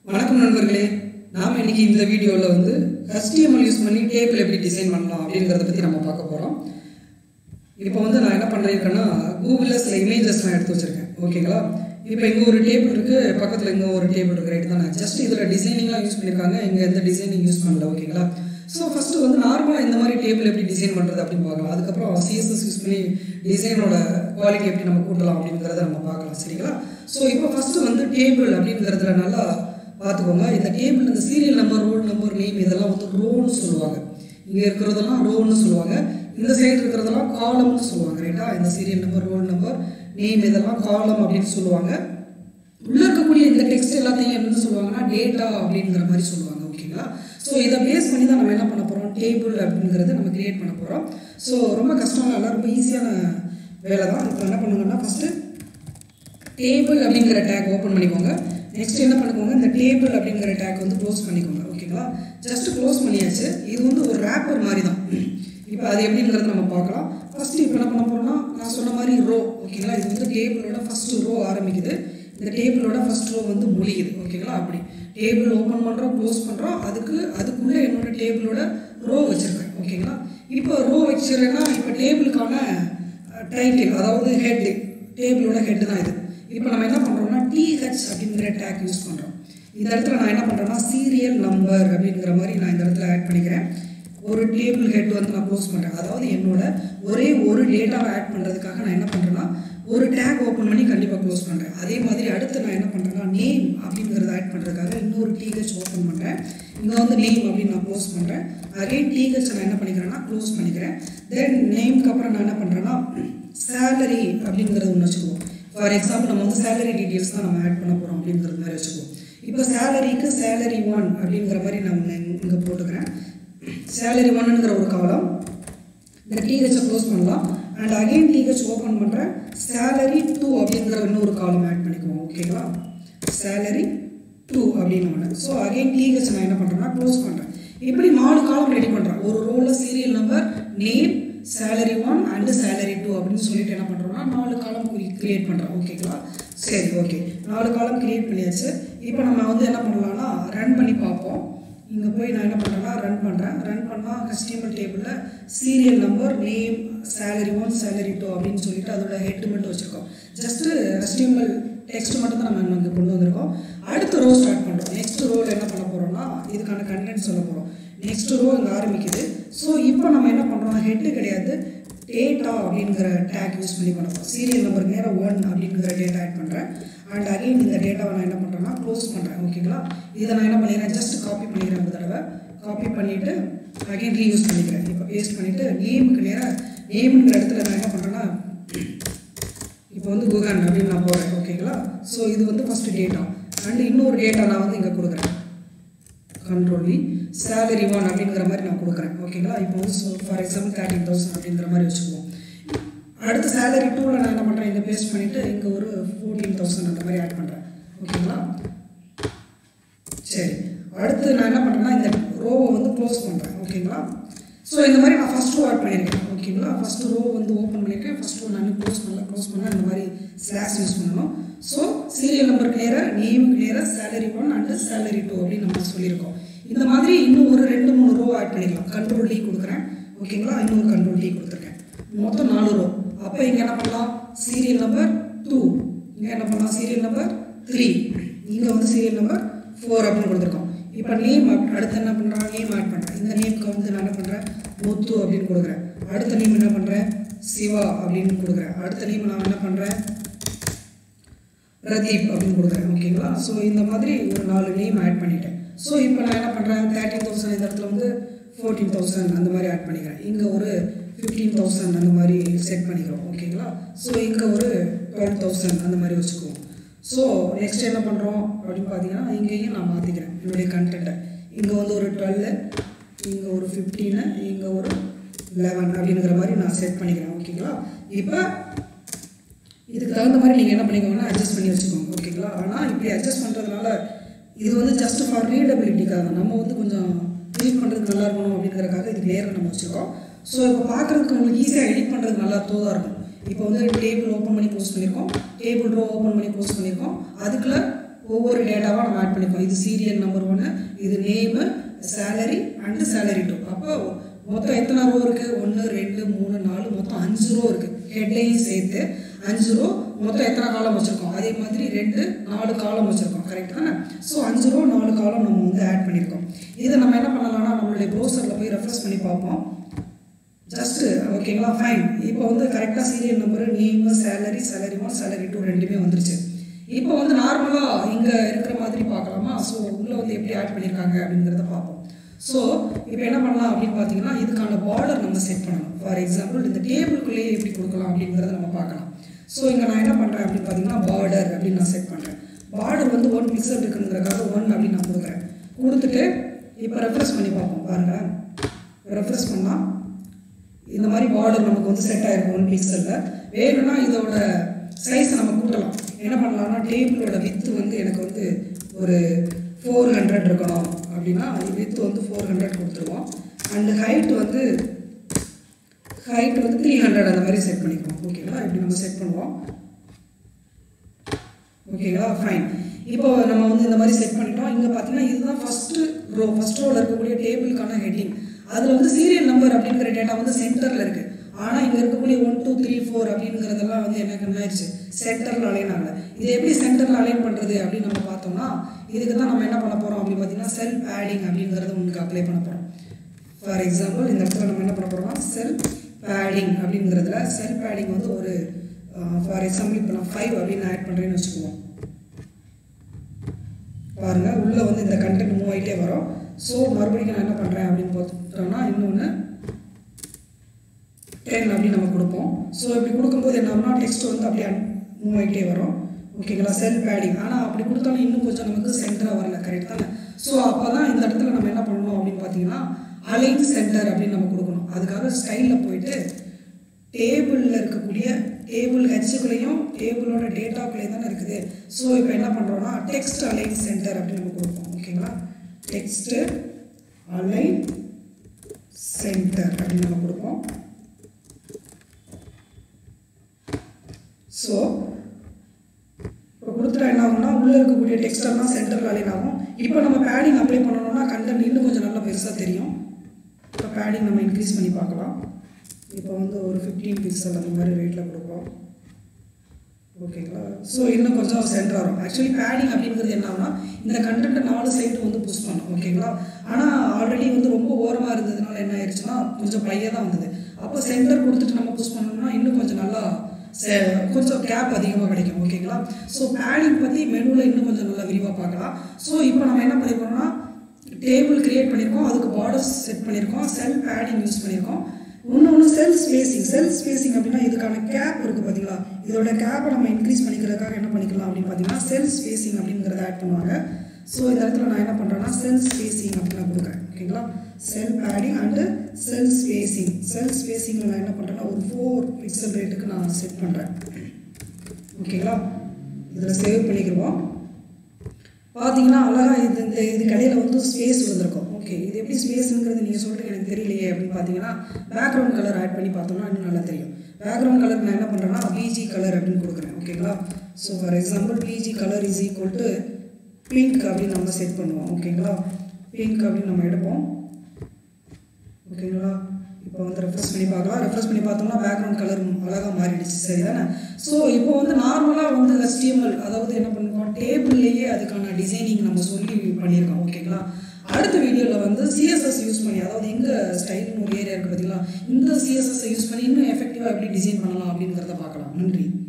வணக்கம் நண்பர்களே நாம் இன்னைக்கு இந்த வீடியோவில் வந்து HTML யூஸ் பண்ணி டேபிள் எப்படி டிசைன் பண்ணலாம் அப்படிங்கிறத பற்றி நம்ம பார்க்க போகிறோம் இப்போ வந்து நான் என்ன பண்ணியிருக்கேன்னா கூகுளில் சில இமேஜஸ்லாம் எடுத்து வச்சுருக்கேன் ஓகேங்களா இப்போ இங்கே ஒரு டேபிள் இருக்குது பக்கத்தில் இங்கே ஒரு டேபிள் இருக்குது ரைட் தான் ஜஸ்ட் இதில் டிசைனிங்லாம் யூஸ் பண்ணியிருக்காங்க இங்கே எந்த டிசைனிங் யூஸ் பண்ணல ஓகேங்களா ஸோ ஃபஸ்ட்டு வந்து நார்மலாக இந்த மாதிரி டேபிள் எப்படி டிசைன் பண்ணுறது அப்படின்னு பார்க்கலாம் அதுக்கப்புறம் சிஎஸ்எஸ் யூஸ் பண்ணி டிசைனோட குவாலிட்டி எப்படி நம்ம கூட்டலாம் அப்படிங்கிறத நம்ம பார்க்கலாம் சரிங்களா ஸோ இப்போ ஃபஸ்ட்டு வந்து டேபிள் அப்படிங்கிறதுல நல்லா பார்த்துக்கோங்க இந்த டேபிள் இந்த serial number roll number name இதெல்லாம் வந்து ரோன்னு சொல்லுவாங்க இங்கே இருக்கிறதெல்லாம் ரோன்னு சொல்லுவாங்க இந்த சைடு இருக்கிறதெல்லாம் காலம்னு சொல்லுவாங்க ரைட்டா இந்த serial number roll number name இதெல்லாம் காலம் அப்படின்னு சொல்லுவாங்க உள்ள இருக்கக்கூடிய இந்த டெக்ஸ்ட் எல்லாத்தையும் என்னன்னு சொல்லுவாங்கன்னா டேட்டா அப்படிங்கிற மாதிரி சொல்லுவாங்க ஓகேங்களா ஸோ இதை பேஸ் பண்ணி தான் நம்ம என்ன பண்ண போகிறோம் டேபிள் அப்படிங்கிறத நம்ம கிரியேட் பண்ண போகிறோம் ஸோ ரொம்ப கஷ்டம் இல்லை ரொம்ப ஈஸியான வேலை தான் இப்போ என்ன பண்ணுங்கன்னா ஃபஸ்ட்டு டேபிள் அப்படிங்கிற டேக் ஓப்பன் பண்ணிக்கோங்க நெக்ஸ்ட் என்ன பண்ணிக்கோங்க இந்த டேபிள் அப்படிங்கிற டேக் வந்து க்ளோஸ் பண்ணிக்கோங்க ஓகேங்களா ஜஸ்ட் க்ளோஸ் பண்ணியாச்சு இது வந்து ஒரு ரேப்பர் மாதிரி தான் இப்போ அது எப்படிங்கிறத நம்ம பார்க்கலாம் ஃபஸ்ட்டு இப்போ என்ன பண்ண போகிறோம்னா நான் சொன்ன மாதிரி ரோ ஓகேங்களா இது வந்து டேபிளோட ஃபஸ்ட்டு ரோ ஆரம்பிக்குது இந்த டேபிளோட ஃபஸ்ட் ரோ வந்து முடியுது ஓகேங்களா அப்படி டேபிள் ஓப்பன் பண்ணுறோம் க்ளோஸ் பண்ணுறோம் அதுக்கு அதுக்குள்ளே என்னோட டேபிளோட ரோ வச்சுருக்கேன் ஓகேங்களா இப்போ ரோ வச்சுருக்கேன்னா இப்போ டேபிளுக்கான டைட்டில் அதாவது ஹெட் டேபிளோட ஹெட் தான் இது இப்போ நம்ம என்ன பண்ணுறோம்னா டிஹெச் அப்படிங்கிற டேக் யூஸ் பண்ணுறோம் இந்த இடத்துல நான் என்ன பண்ணுறேன்னா சீரியல் நம்பர் அப்படிங்கிற மாதிரி நான் இந்த இடத்துல ஆட் பண்ணிக்கிறேன் ஒரு டேபிள் ஹெட் வந்து நான் க்ளோஸ் பண்ணுறேன் அதாவது என்னோட ஒரே ஒரு டேட்டாவை ஆட் பண்ணுறதுக்காக நான் என்ன பண்ணுறேன்னா ஒரு டேக் ஓப்பன் பண்ணி கண்டிப்பாக க்ளோஸ் பண்ணுறேன் அதே மாதிரி அடுத்து நான் என்ன பண்ணுறேன்னா நேம் அப்படிங்கிறத ஆட் பண்ணுறதுக்காக இன்னொரு டிஹெச் ஓப்பன் பண்ணுறேன் இங்கே வந்து நேம் அப்படின்னு நான் க்ளோஸ் பண்ணுறேன் அகைன் டிஹெச் நான் என்ன பண்ணிக்கிறேன்னா க்ளோஸ் பண்ணிக்கிறேன் தென் நேம்க்கு அப்புறம் நான் என்ன பண்ணுறேன்னா சேலரி அப்படிங்கிறது ஒன்று வச்சுக்குவோம் ஃபார் எக்ஸாம்பிள் நம்ம வந்து சேலரி டீட்டெயில்ஸ் தான் நம்ம ஆட் பண்ண போகிறோம் அப்படிங்கிறது மாதிரி வச்சுக்குவோம் இப்போ சேலரிக்கு சேலரி ஒன் அப்படிங்கிற மாதிரி நான் இங்கே போட்டுக்கிறேன் சேலரி ஒன்னுங்கிற ஒரு காலம் இந்த டிஹெச்சை க்ளோஸ் பண்ணலாம் அண்ட் அகைன் டிஹெச் ஓப்பன் பண்ணுறேன் சேலரி டூ அப்படிங்கிற இன்னொரு காலம் ஆட் பண்ணிக்குவோம் ஓகேங்களா சேலரி டூ அப்படின்னு ஒன்று ஸோ அகைன் டிஹெச் நான் என்ன பண்ணுறேன்னா க்ளோஸ் பண்ணுறேன் இப்படி நாலு காலம் ரெடி பண்ணுறேன் ஒரு ரோலில் serial number name salary one and salary two அப்படின்னு சொல்லிட்டு என்ன பண்ணுறோம்னா நாலு காலம் கிரியேட் பண்ணுறோம் ஓகேங்களா சரி ஓகே நாலு காலம் கிரியேட் பண்ணியாச்சு இப்போ நம்ம வந்து என்ன பண்ணலாம்னா ரன் பண்ணி பார்ப்போம் இங்கே போய் நான் என்ன பண்ணுறேன்னா ரன் பண்ணுறேன் ரன் பண்ணால் கஸ்டமர் டேபிளில் serial number name salary one salary two அப்படின்னு சொல்லிட்டு அதோட ஹெட் மட்டும் வச்சுருக்கோம் ஜஸ்ட்டு கஸ்டமர் டெக்ஸ்ட் மட்டும் தான் நம்ம இங்கே கொண்டு வந்திருக்கோம் அடுத்த ரோ ஸ்டார்ட் பண்ணுறோம் நெக்ஸ்ட் ரோவில் என்ன பண்ண போகிறோம்னா இதுக்கான கண்டென்ட் சொல்ல போகிறோம் நெக்ஸ்ட் ரோ இங்கே ஆரம்பிக்குது ஸோ இப்போ நம்ம என்ன பண்ணுறோம் ஹெட்டு கிடையாது டேட்டா அப்படிங்கிற டேக் யூஸ் பண்ணி பண்ண போகிறோம் சீரியல் நம்பருக்கு நேரம் ஒன் அப்படிங்கிற டேட்டா ஆட் பண்ணுறேன் அண்ட் அகைன் இந்த டேட்டாவை நான் என்ன பண்ணுறேன்னா க்ளோஸ் பண்ணுறேன் ஓகேங்களா இதை நான் என்ன பண்ணிடுறேன் ஜஸ்ட் காப்பி பண்ணிக்கிறேன் ஒரு தடவை காப்பி பண்ணிவிட்டு அகைன் ரீயூஸ் பண்ணிக்கிறேன் இப்போ பேஸ்ட் பண்ணிவிட்டு நேமுக்கு நேராக நேமுங்கிற இடத்துல நான் என்ன பண்ணுறேன்னா இப்போ வந்து குகன் அப்படின்னு நான் போடுறேன் ஓகேங்களா ஸோ இது வந்து ஃபஸ்ட்டு டேட்டா அண்ட் இன்னொரு டேட்டா நான் வந்து இங்கே கொடுக்குறேன் கண்ட்ரோலி சேலரி ஒன் அப்படிங்கிற மாதிரி நான் கொடுக்குறேன் ஓகேங்களா இப்போ வந்து so for example thirteen thousand அப்படிங்கிற மாதிரி வச்சுக்குவோம் அடுத்து சேலரி டூவில் நான் என்ன பண்ணுறேன் இங்கே பேஸ்ட் பண்ணிவிட்டு இங்கே ஒரு ஃபோர்டீன் தௌசண்ட் அந்த மாதிரி ஆட் பண்ணுறேன் ஓகேங்களா சரி அடுத்து நான் என்ன பண்ணுறேன்னா இந்த ரோவை வந்து க்ளோஸ் பண்ணுறேன் ஓகேங்களா ஸோ இந்த மாதிரி நான் ஃபஸ்ட் ரோ ஆட் பண்ணியிருக்கேன் ஓகேங்களா ஃபஸ்ட் ரோ வந்து ஓப்பன் பண்ணியிருக்கேன் ஃபஸ்ட் ரோ நான் க்ளோஸ் பண்ணல க்ளோஸ் பண்ணால் இந்த மாதிரி ஸ்லாஷ் யூஸ் பண்ணணும் ஸோ சீரியல் நம்பருக்கு நேராக நேமுக்கு நேராக salary one and salary two அப்படின்னு நம்ம சொல்லியிருக்கோம் இந்த மாதிரி இன்னும் ஒரு ரெண்டு மூணு ரோ ஆட் பண்ணிக்கலாம் கண்ட்ரோல் டீ கொடுக்குறேன் ஓகேங்களா இன்னொரு கண்ட்ரோல் டீ கொடுத்துருக்கேன் மொத்தம் நாலு ரோ அப்போ இங்கே என்ன பண்ணலாம் சீரியல் நம்பர் டூ இங்கே என்ன பண்ணலாம் சீரியல் நம்பர் த்ரீ இங்கே வந்து சீரியல் நம்பர் ஃபோர் அப்படின்னு கொடுத்துருக்கோம் இப்போ நேம் அடுத்து என்ன பண்ணுறான் நேம் ஆட் பண்ணுறேன் இந்த நேமுக்கு வந்து நான் என்ன பண்ணுறேன் முத்து அப்படின்னு கொடுக்குறேன் அடுத்த நேம் என்ன பண்ணுறேன் சிவா அப்படின்னு கொடுக்குறேன் அடுத்த நேம் நான் என்ன பண்ணுறேன் பிரதீப் அப்படின்னு கொடுக்குறேன் ஓகேங்களா ஸோ இந்த மாதிரி ஒரு நாலு நேம் ஆட் பண்ணிட்டேன் ஸோ இப்போ நான் என்ன பண்ணுறேன் தேர்ட்டின் தௌசண்ட் இந்த இடத்துல வந்து ஃபோர்டீன் தௌசண்ட் அந்த மாதிரி ஆட் பண்ணிக்கிறேன் இங்கே ஒரு ஃபிஃப்டீன் தௌசண்ட் அந்த மாதிரி செட் பண்ணிக்கிறோம் ஓகேங்களா ஸோ இங்கே ஒரு டுவெல் தௌசண்ட் அந்த மாதிரி வச்சுக்குவோம் ஸோ நெக்ஸ்ட் என்ன பண்ணுறோம் அப்படின்னு பார்த்தீங்கன்னா இங்கேயும் நான் மாற்றிக்கிறேன் என்னுடைய கண்டென்ட்டை இங்கே வந்து ஒரு டுவெல்லு இங்கே ஒரு ஃபிஃப்டீனு இங்கே ஒரு லெவன் அப்படிங்கிற மாதிரி நான் செட் பண்ணிக்கிறேன் ஓகேங்களா இப்போ இதுக்கு தகுந்த மாதிரி நீங்கள் என்ன பண்ணிக்கோங்கன்னா அட்ஜஸ்ட் பண்ணி வச்சுக்கோங்க ஓகேங்களா ஆனால் இப்படி அட்ஜஸ்ட் பண்ணுறதுனால இது வந்து ஜஸ்ட் ஃபார் ரீடபிலிட்டிக்காக நம்ம வந்து கொஞ்சம் ரீட் பண்ணுறதுக்கு நல்லா இருக்கணும் அப்படிங்கிறதுக்காக இதுக்கு நேரம் நம்ம வச்சுருக்கோம் ஸோ இப்போ பார்க்குறதுக்கு உங்களுக்கு ஈஸியாக எடிட் பண்ணுறதுக்கு நல்லா தோதாக இருக்கும் இப்போ வந்து டேபிள் ஓப்பன் பண்ணி க்ளோஸ் பண்ணியிருக்கோம் டேபிள் ரோ ஓப்பன் பண்ணி க்ளோஸ் பண்ணியிருக்கோம் அதுக்குள்ள ஒவ்வொரு டேட்டாவாக நம்ம ஆட் பண்ணிப்போம் இது சீரியல் நம்பர் ஒன்று இது name salary and salary two அப்போ மொத்தம் எத்தனை ரோ இருக்குது ஒன்று ரெண்டு மூணு நாலு மொத்தம் அஞ்சு ரோ இருக்குது ஹெட்லையும் சேர்த்து அஞ்சு ரோ மொத்தம் எத்தனை காலம் வச்சுருக்கோம் அதே மாதிரி ரெண்டு நாலு காலம் வச்சுருக்கோம் கரெக்ட் தானே ஸோ அஞ்சு ரோ நாலு காலம் நம்ம வந்து ஆட் பண்ணியிருக்கோம் இதை நம்ம என்ன பண்ணலாம்னா நம்மளுடைய ப்ரௌசரில் போய் ரெஃப்ரெஷ் பண்ணி பார்ப்போம் ஜஸ்ட்டு ஓகேங்களா ஃபைன் இப்போ வந்து கரெக்டாக serial number name salary salary one salary two ரெண்டுமே வந்துருச்சு இப்போ வந்து நார்மலாக இங்கே இருக்கிற மாதிரி பார்க்கலாமா ஸோ உள்ளே வந்து எப்படி ஆட் பண்ணியிருக்காங்க அப்படிங்கிறத பார்ப்போம் ஸோ இப்போ என்ன பண்ணலாம் அப்படின்னு பார்த்தீங்கன்னா இதுக்கான பார்டர் நம்ம செட் பண்ணணும் ஃபார் எக்ஸாம்பிள் இந்த டேபிளுக்குள்ளேயே எப்படி கொடுக்கலாம் அப்படிங்கிறத நம்ம பார்க்கலாம் ஸோ இங்கே நான் என்ன பண்ணுறேன் அப்படின்னு பார்த்தீங்கன்னா பார்டர் அப்படின்னு நான் செட் பண்ணுறேன் பார்டர் வந்து ஒன் பிக்சல் இருக்குங்கிறக்காக ஒன் அப்படின்னு நான் கொடுக்குறேன் கொடுத்துட்டு இப்போ ரெஃப்ரெஷ் பண்ணி பார்ப்போம் பாருங்கள் ரெஃப்ரெஷ் பண்ணால் இந்த மாதிரி பார்டர் நமக்கு வந்து செட் ஆயிருக்கும் ஒன் பிக்சலில் வேணும்னா இதோட சைஸை நம்ம கூட்டலாம் என்ன பண்ணலாம்னா டேபிளோட வித்து வந்து எனக்கு வந்து ஒரு ஃபோர் ஹண்ட்ரட் இருக்கணும் அப்படின்னா வித்து வந்து ஃபோர் ஹண்ட்ரட் கொடுத்துருவோம் அண்டு ஹைட் வந்து ஹைட் வந்து த்ரீ ஹண்ட்ரட் அந்த மாதிரி செட் பண்ணிக்குவோம் ஓகேங்களா இப்படி நம்ம செட் பண்ணுவோம் ஓகேங்களா ஃபைன் இப்போ நம்ம வந்து இந்த மாதிரி செட் பண்ணிட்டோம் இங்கே பார்த்தீங்கன்னா இதுதான் ஃபஸ்ட்டு ரோ ஃபஸ்ட் ரோவில் இருக்கக்கூடிய டேபிளுக்கான ஹெட்டிங் அதில் வந்து சீரியல் நம்பர் அப்படிங்கிற டேட்டா வந்து சென்டரில் இருக்குது ஆனால் இங்கே இருக்கக்கூடிய ஒன் டூ த்ரீ ஃபோர் அப்படிங்கிறதெல்லாம் வந்து எனக்கு என்ன ஆயிடுச்சு சென்டரில் அலைன் ஆகலை இது எப்படி சென்டரில் அலைன் பண்ணுறது அப்படின்னு நம்ம பார்த்தோம்னா இதுக்கு தான் நம்ம என்ன பண்ண போகிறோம் அப்படின்னு பார்த்தீங்கன்னா செல்ஃப் பேடிங் அப்படிங்கிறத உங்களுக்கு அப்ளை பண்ண போகிறோம் ஃபார் எக்ஸாம்பிள் இந்த இடத்துல நம்ம என்ன பண்ண போகிறோம்னா செல்ஃப் பேடிங் அப்படிங்கிறதுல செல்ஃப் பேடிங் வந்து ஒரு ஃபார் எக்ஸாம்பிள் இப்போ நான் ஃபைவ் அப்படின்னு ஆட் பண்ணுறேன்னு வச்சுக்குவோம் பாருங்கள் உள்ளே வந்து இந்த கண்டென்ட் மூவ் ஆகிட்டே வரும் ஸோ மறுபடியும் நான் என்ன பண்ணுறேன் அப்படின்னு பார்த்துட்டோம்னா இன்னொன்று டென் அப்படின்னு நம்ம கொடுப்போம் ஸோ இப்படி கொடுக்கும்போது என்ன ஆகும்னா டெக்ஸ்ட் வந்து அப்படியே மூவ் ஆகிட்டே வரும் ஓகேங்களா செல்ஃப் பேடிங் ஆனால் அப்படி கொடுத்தாலும் இன்னும் கொஞ்சம் நமக்கு சென்டராக வரல கரெக்ட் தானே ஸோ அப்போ தான் இந்த இடத்துல நம்ம என்ன பண்ணணும் அப்படின்னு பார்த்தீங்கன்னா அலைன் சென்டர் அப்படின்னு நம்ம கொடுக்கணும் அதுக்காக ஸ்டைலில் போயிட்டு டேபிளில் இருக்கக்கூடிய டேபிள் ஹெச்சுக்குள்ளேயும் டேபிளோட டேட்டாக்குள்ளேயும் தானே இருக்குது ஸோ இப்போ என்ன பண்ணுறோம்னா டெக்ஸ்ட் அலைன் சென்டர் அப்படின்னு நம்ம கொடுப்போம் ஓகேங்களா டெக்ஸ்ட் அலைன் சென்டர் அப்படின்னு நம்ம கொடுப்போம் ஸோ இப்போ கொடுத்துட்டா என்ன ஆகும்னா உள்ளே இருக்கக்கூடிய டெக்ஸ்டெல்லாம் சென்டரில் அலைன் ஆகும் இப்போ நம்ம பேடிங் அப்ளை பண்ணணும்னா கண்டென்ட் இன்னும் கொஞ்சம் நல்லா பெருசாக தெரியும் இப்போ பேடிங் நம்ம இன்க்ரீஸ் பண்ணி பார்க்கலாம் இப்போ வந்து ஒரு ஃபிஃப்டீன் பிக்சல் அந்த மாதிரி ரேட்டில் கொடுப்போம் ஓகேங்களா ஸோ இன்னும் கொஞ்சம் சென்டர் வரும் ஆக்சுவலி பேடிங் அப்படிங்கிறது என்ன ஆகும்னா இந்த கண்டென்ட்டை நாலு சைடு வந்து புஷ் பண்ணும் ஓகேங்களா ஆனால் ஆல்ரெடி வந்து ரொம்ப ஓரமாக இருந்ததுனால என்ன ஆயிடுச்சுன்னா கொஞ்சம் பைய தான் வந்தது அப்போ சென்டர் கொடுத்துட்டு நம்ம புஷ் பண்ணோம்னா இன்னும் கொஞ்சம் நல்லா கொஞ்சம் கேப் அதிகமாக கிடைக்கும் ஓகேங்களா ஸோ பேடிங் பற்றி மெனுவில் இன்னும் கொஞ்சம் நல்லா விரிவாக பார்க்கலாம் ஸோ இப்போ நம்ம என்ன பண்ணியிருக்கோம்னா டேபிள் கிரியேட் பண்ணியிருக்கோம் அதுக்கு பார்டர்ஸ் செட் பண்ணியிருக்கோம் செல் பேடிங் யூஸ் பண்ணியிருக்கோம் இன்னொன்று செல் ஸ்பேசிங் செல் ஸ்பேசிங் அப்படின்னா இதுக்கான கேப் இருக்குது பார்த்தீங்களா இதோட கேப்பை நம்ம இன்க்ரீஸ் பண்ணிக்கிறதுக்காக என்ன பண்ணிக்கலாம் அப்படின்னு பார்த்தீங்கன்னா செல் ஸ்பேசிங் அப்படிங்கிறத ஆட் பண்ணுவாங்க ஸோ இந்த இடத்துல நான் என்ன பண்ணுறேன்னா செல் ஸ்பேசிங் அப்படின்னு நான் கொடுக்குறேன் ஓகேங்களா cell padding and cell spacing cell ஸ்பேசிங்கில் நான் என்ன பண்ணுறேன்னா ஒரு ஃபோர் பிக்சல் ரேட்டுக்கு நான் செட் பண்ணுறேன் ஓகேங்களா இதில் சேவ் பண்ணிக்கிடுவோம் பார்த்தீங்கன்னா அழகாக இது இந்த இது கடையில் வந்து ஸ்பேஸ் வந்திருக்கும் ஓகே இது எப்படி ஸ்பேஸுங்கிறது நீங்கள் சொல்கிறீங்க எனக்கு தெரியலையே அப்படின்னு பார்த்தீங்கன்னா பேக்ரவுண்ட் கலர் ஆட் பண்ணி பார்த்தோம்னா இன்னும் நல்லா தெரியும் பேக்ரவுண்ட் கலர் நான் என்ன பண்ணுறேன்னா பிஜி கலர் அப்படின்னு கொடுக்குறேன் ஓகேங்களா so for example BG colour is equal to pink அப்படின்னு நம்ம செட் பண்ணுவோம் ஓகேங்களா பிங்க் அப்படின்னு நம்ம எடுப்போம் ஓகேங்களா இப்போ வந்து ரெஃப்ரெஷ் பண்ணி பார்க்கலாம் ரெஃப்ரெஷ் பண்ணி பார்த்தோம்னா பேக்ரவுண்ட் கலர் அழகாக மாறிடுச்சு சரி தானே ஸோ இப்போ வந்து நார்மலாக வந்து HTML அதாவது என்ன பண்ணிருக்கோம் டேபிள்லேயே அதுக்கான டிசைனிங் நம்ம சொல்லி பண்ணியிருக்கோம் ஓகேங்களா அடுத்த வீடியோவில் வந்து சிஎஸ்எஸ் யூஸ் பண்ணி அதாவது எங்கே ஸ்டைல்னு ஒரு ஏரியா இருக்குது பார்த்தீங்களா இந்த சிஎஸ்எஸ் யூஸ் பண்ணி இன்னும் எஃபெக்டிவாக எப்படி டிசைன் பண்ணலாம் அப்படிங்கிறத பார்க்கலாம் நன்றி